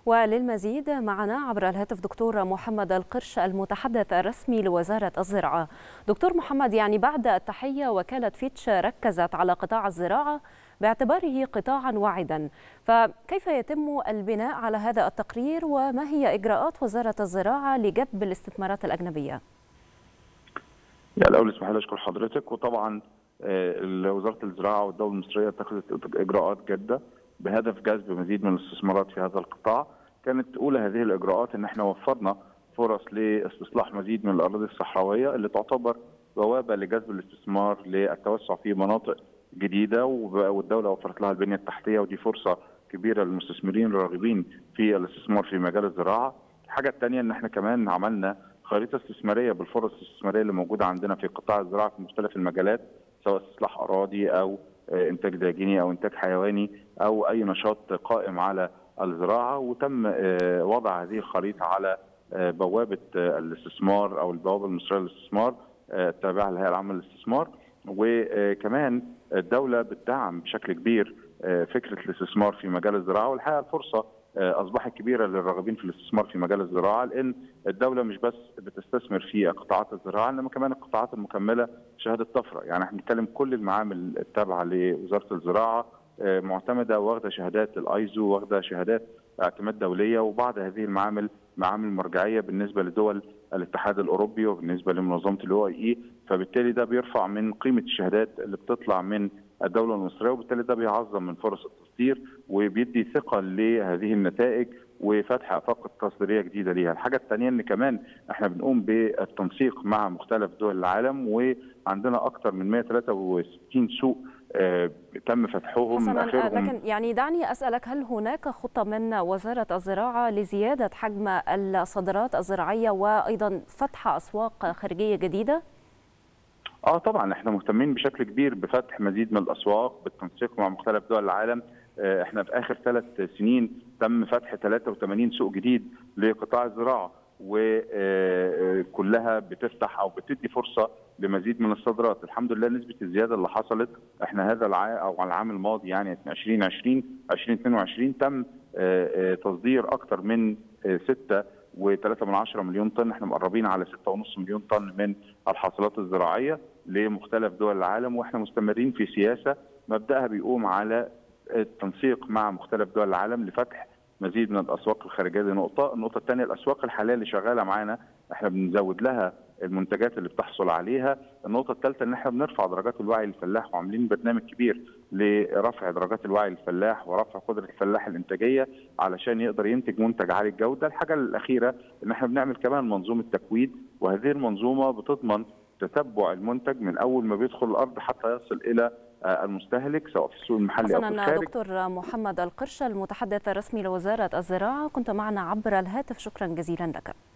وللمزيد معنا عبر الهاتف دكتور محمد القرش المتحدث الرسمي لوزارة الزراعة دكتور محمد يعني بعد التحية وكالة فيتش ركزت على قطاع الزراعة باعتباره قطاعا واعدا فكيف يتم البناء على هذا التقرير وما هي إجراءات وزارة الزراعة لجذب الاستثمارات الأجنبية؟ لا الأول اسمح لي أشكر حضرتك وطبعا وزارة الزراعة والدولة المصرية اتخذت إجراءات جادة بهدف جذب مزيد من الاستثمارات في هذا القطاع كانت اولى هذه الاجراءات ان احنا وفرنا فرص لاستصلاح مزيد من الاراضي الصحراويه اللي تعتبر بوابه لجذب الاستثمار للتوسع في مناطق جديده والدوله وفرت لها البنيه التحتيه ودي فرصه كبيره للمستثمرين الراغبين في الاستثمار في مجال الزراعه. الحاجه الثانيه ان احنا كمان عملنا خريطه استثماريه بالفرص الاستثماريه اللي موجوده عندنا في قطاع الزراعه في مختلف المجالات سواء استصلاح اراضي او انتاج داجيني او انتاج حيواني او اي نشاط قائم على الزراعه وتم وضع هذه الخريطه على بوابه الاستثمار او البوابه المصريه للاستثمار التابعه للهيئه العامه للاستثمار وكمان الدوله بتدعم بشكل كبير فكره الاستثمار في مجال الزراعه والحقيقه الفرصه اصبحت كبيره للراغبين في الاستثمار في مجال الزراعه لان الدوله مش بس بتستثمر في قطاعات الزراعه انما كمان القطاعات المكمله شهاده طفره يعني احنا بنتكلم كل المعامل التابعه لوزاره الزراعه معتمده واخده شهادات الايزو واخده شهادات اعتماد دوليه وبعض هذه المعامل معامل مرجعيه بالنسبه لدول الاتحاد الاوروبي وبالنسبه لمنظمه الاو اي اي فبالتالي ده بيرفع من قيمه الشهادات اللي بتطلع من الدوله المصريه وبالتالي ده بيعظم من فرص التصدير وبيدي ثقه لهذه النتائج وفتح افاق تصديريه جديده ليها، الحاجه الثانيه ان كمان احنا بنقوم بالتنسيق مع مختلف دول العالم وعندنا اكثر من 163 سوق آه تم فتحهم حسنا لكن يعني دعني اسالك هل هناك خطه من وزاره الزراعه لزياده حجم الصادرات الزراعيه وايضا فتح اسواق خارجيه جديده؟ اه طبعا احنا مهتمين بشكل كبير بفتح مزيد من الاسواق بالتنسيق مع مختلف دول العالم آه احنا في اخر ثلاث سنين تم فتح 83 سوق جديد لقطاع الزراعه وكلها بتفتح او بتدي فرصه لمزيد من الصادرات، الحمد لله نسبه الزياده اللي حصلت احنا هذا العام او العام الماضي يعني 2020 2022 تم تصدير اكثر من 6 و3 مليون طن احنا مقربين على 6.5 مليون طن من الحاصلات الزراعيه لمختلف دول العالم واحنا مستمرين في سياسه مبداها بيقوم على التنسيق مع مختلف دول العالم لفتح مزيد من الاسواق الخارجيه دي نقطه، النقطه الثانيه الاسواق الحاليه اللي شغاله معانا احنا بنزود لها المنتجات اللي بتحصل عليها، النقطه الثالثه ان احنا بنرفع درجات الوعي للفلاح وعاملين برنامج كبير لرفع درجات الوعي للفلاح ورفع قدره الفلاح الانتاجيه علشان يقدر ينتج منتج عالي الجوده، الحاجه الاخيره ان احنا بنعمل كمان منظومه تكويد وهذه المنظومه بتضمن تتبع المنتج من اول ما بيدخل الارض حتى يصل الى المستهلك سواء في السوق المحلي او في الخارج دكتور محمد القرش المتحدث الرسمي لوزاره الزراعه كنت معنا عبر الهاتف شكرا جزيلا لك